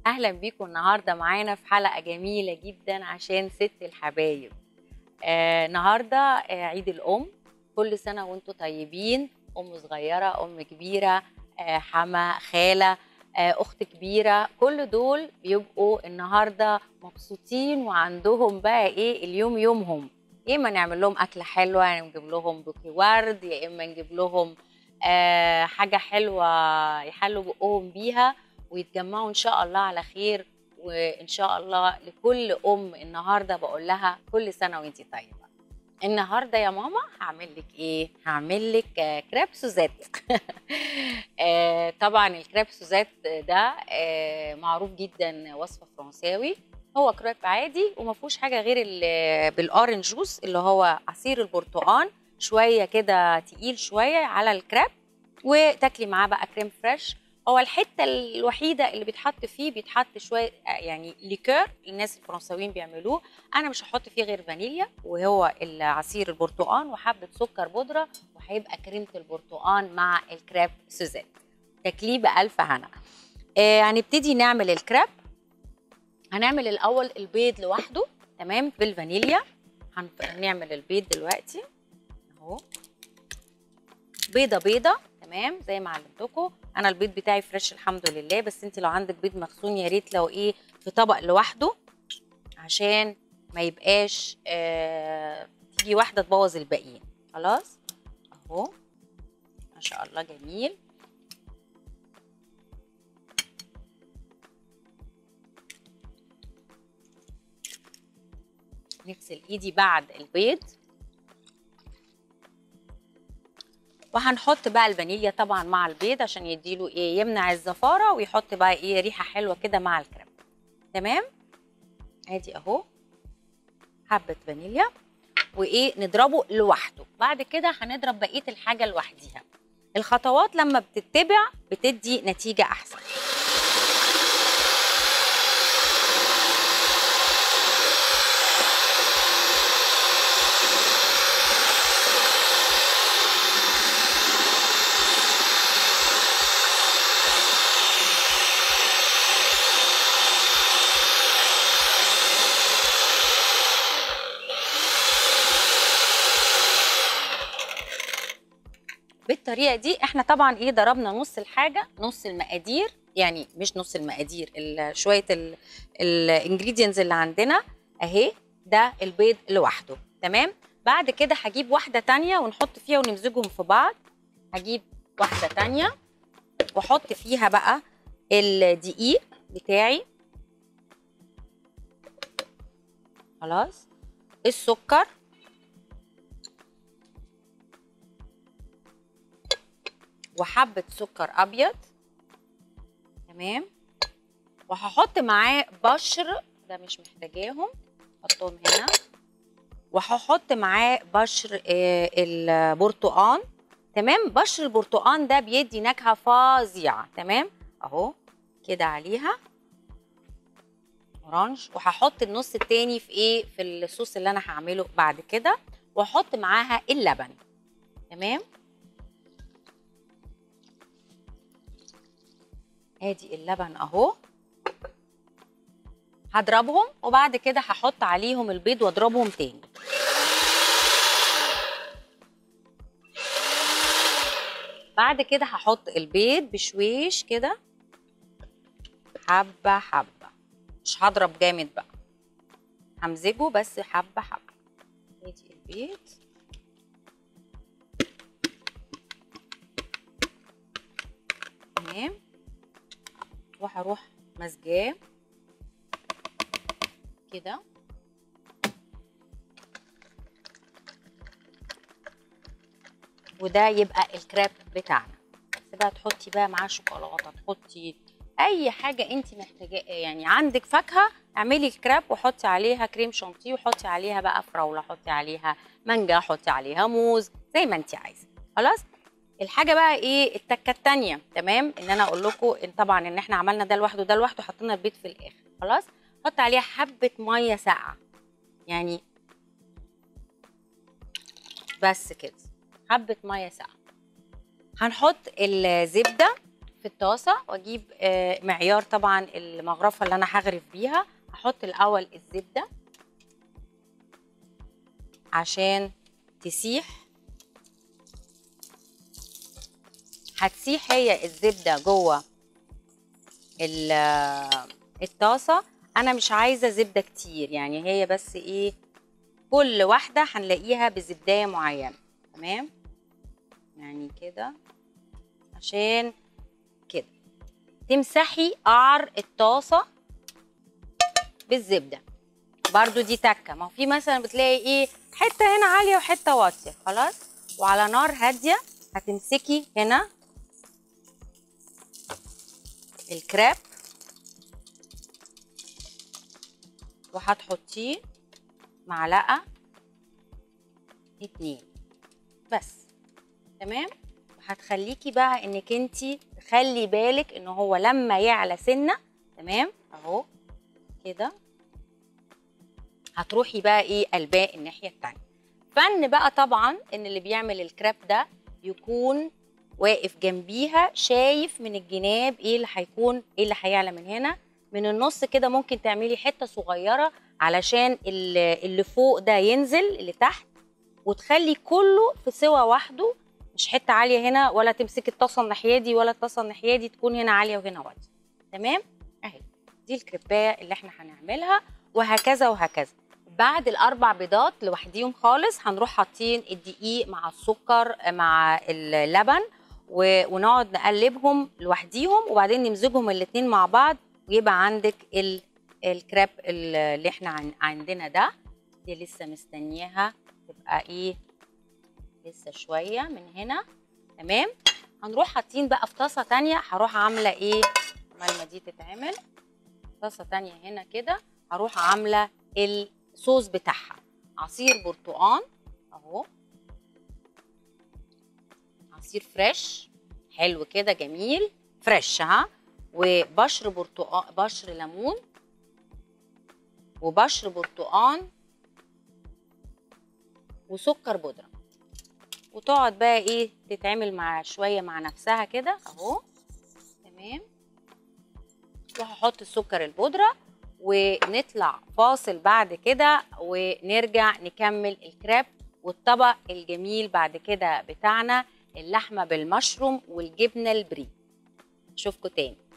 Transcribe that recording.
اهلا بيكم النهارده معانا في حلقه جميله جدا عشان ست الحبايب آه النهارده آه عيد الام كل سنه وانتم طيبين ام صغيره ام كبيره آه حما خاله آه اخت كبيره كل دول بيبقوا النهارده مبسوطين وعندهم بقى ايه اليوم يومهم يا اما نعمل لهم اكله حلوه يعني نجيب لهم بوكي ورد يا اما نجيب لهم آه حاجه حلوه يحلوا بقهم بيها ويتجمعوا ان شاء الله على خير وان شاء الله لكل ام النهارده بقول لها كل سنه وانت طيبه النهارده يا ماما هعمل لك ايه هعمل لك آه، كريب سوزات آه، طبعا الكريب سوزات ده آه، معروف جدا وصفه فرنساوي هو كريب عادي وما فيهوش حاجه غير ال- بالاورنج جوس اللي هو عصير البرتقال شويه كده تقيل شويه على الكريب وتاكلي معاه بقى كريم فريش هو الحته الوحيده اللي بيتحط فيه بيتحط شويه آه، يعني ليكور الناس الفرنساويين بيعملوه انا مش هحط فيه غير فانيليا وهو عصير البرتقال وحبه سكر بودره وهيبقى كريمه البرتقال مع الكريب سوزات تاكليه بألف هنا آه هنبتدي نعمل الكريب هنعمل الاول البيض لوحده تمام بالفانيليا هن- هنعمل البيض دلوقتي اهو بيضه بيضه تمام زي ما علمتكم انا البيض بتاعي فريش الحمد لله بس انت لو عندك بيض مغسول يا ريت لو ايه في طبق لوحده عشان ما يبقاش آه تيجي واحده تبوظ الباقيين خلاص اهو ما شاء الله جميل نغسل ايدي بعد البيض وهنحط بقى الفانيليا طبعا مع البيض عشان يديله ايه يمنع الزفاره ويحط بقى ايه ريحه حلوه كده مع الكريم تمام ادي اهو حبه فانيليا وايه نضربه لوحده بعد كده هنضرب بقيه الحاجه لوحديها الخطوات لما بتتبع بتدي نتيجه احسن بالطريقه دي احنا طبعا ايه ضربنا نص الحاجه نص المقادير يعني مش نص المقادير ال- شويه الانجريدينتس اللي عندنا اهي ده البيض لوحده تمام بعد كده هجيب واحده تانية ونحط فيها ونمزجهم في بعض هجيب واحده تانية واحط فيها بقى الدقيق بتاعي خلاص السكر وحبة سكر أبيض تمام وهحط معاه بشر ده مش محتاجاهم حطهم هنا وهحط معاه بشر آه، البرتقان تمام بشر البرتقان ده بيدي نكهة فظيعة تمام اهو كده عليها اورانج وهحط النص التاني في ايه في الصوص اللي انا هعمله بعد كده واحط معاها اللبن تمام ادي اللبن اهو هضربهم وبعد كده هحط عليهم البيض واضربهم تاني بعد كده هحط البيض بشويش كده حبة حبة مش هضرب جامد بقى همزجه بس حبة حبة ادي البيض تمام وهروح مزجاه كده وده يبقى الكريب بتاعنا بس بقى تحطي بقى معاه شوكولاته تحطي اي حاجه انت محتاجاه يعني عندك فاكهه اعملي الكريب وحطي عليها كريم شانتيه وحطي عليها بقى فراوله حطي عليها مانجا حطي عليها موز زي ما انت عايزه خلاص الحاجه بقى ايه التكه التانيه تمام ان انا اقول لكم ان طبعا ان احنا عملنا ده لوحده ده لوحده حطينا البيض في الاخر خلاص حط عليها حبه ميه ساقعه يعني بس كده حبه ميه ساقعه هنحط الزبده في الطاسه واجيب آه، معيار طبعا المغرفه اللي انا هغرف بيها هحط الاول الزبده عشان تسيح هتسيح هي الزبده جوه ال- الطاسه انا مش عايزه زبده كتير يعني هي بس ايه كل واحده هنلاقيها بزبدايه معينه تمام يعني كده عشان كده تمسحي قعر الطاسه بالزبده برضو دي تكه ما هو في مثلا بتلاقي ايه حته هنا عاليه وحته واطيه خلاص وعلى نار هاديه هتمسكي هنا الكراب وهتحطيه معلقه اتنين بس تمام وهتخليكي بقى انك انتي تخلي بالك ان هو لما يعلى سنه تمام اهو كده هتروحي بقى ايه قلباه الناحيه التانيه فن بقى طبعا ان اللي بيعمل الكراب ده يكون واقف جنبيها شايف من الجناب ايه اللي هيكون ايه اللي هيعلى من هنا من النص كده ممكن تعملي حته صغيره علشان اللي اللي فوق ده ينزل اللي تحت وتخلي كله في سوا وحده مش حته عاليه هنا ولا تمسكي الطاسه الناحيه دي ولا الطاسه الناحيه دي تكون هنا عاليه وهنا واطيه تمام اهي دي الكريبايه اللي احنا هنعملها وهكذا وهكذا بعد الاربع بيضات لوحديهم خالص هنروح حاطين الدقيق مع السكر مع اللبن و- ونقعد نقلبهم لوحديهم وبعدين نمزجهم الاتنين مع بعض ويبقى عندك ال- الكريب ال- اللي احنا عن- عندنا ده دي لسه مستنياها تبقى ايه لسه شويه من هنا تمام هنروح حاطين بقى في طاسه تانية هروح عامله ايه عمال ما دي تتعمل طاسه تانية هنا كده هروح عامله الصوص بتاعها عصير برتقان اهو عصير فريش حلو كده جميل فريش ها وبشر برتقان بشر ليمون وبشر برتقان وسكر بودره وتقعد بقى ايه تتعمل مع شويه مع نفسها كده اهو تمام وهحط السكر البودره ونطلع فاصل بعد كده ونرجع نكمل الكريب والطبق الجميل بعد كده بتاعنا اللحمه بالمشروم والجبنه البري اشوفكم تاني